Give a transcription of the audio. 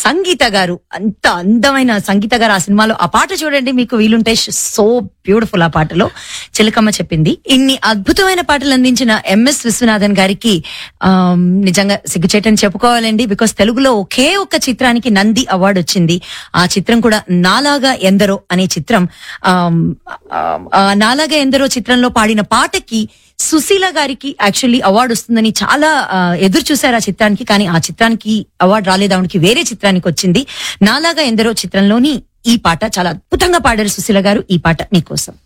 సంగీత గారు అంత అందమైన సంగీత గారు ఆ సినిమాలో ఆ పాట చూడండి మీకు వీలుంటే సో బ్యూటిఫుల్ ఆ పాటలో చిలకమ్మ చెప్పింది ఇన్ని అద్భుతమైన పాటలు అందించిన ఎంఎస్ విశ్వనాథన్ గారికి ఆమ్, నిజంగా సిగ్గుచేటని చెప్పుకోవాలండి బికాస్ తెలుగులో ఒకే ఒక్క చిత్రానికి నంది అవార్డు వచ్చింది ఆ చిత్రం కూడా నాలాగా ఎందరో అనే చిత్రం ఆమ్, ఆమ్, ఆ నాలాగా ఎందరో చిత్రంలో పాడిన పాటకి సుశీల గారికి యాక్చువల్లీ అవార్డు వస్తుందని చాలా ఆ, ఎదురు చూశారు ఆ చిత్రానికి కానీ ఆ చిత్రానికి అవార్డు రాలేదు ఆవిడకి వేరే చిత్రానికి వచ్చింది నాలాగా ఎందరో చిత్రంలోని ఈ పాట చాలా అద్భుతంగా పాడారు సుశీల గారు ఈ పాట మీకోసం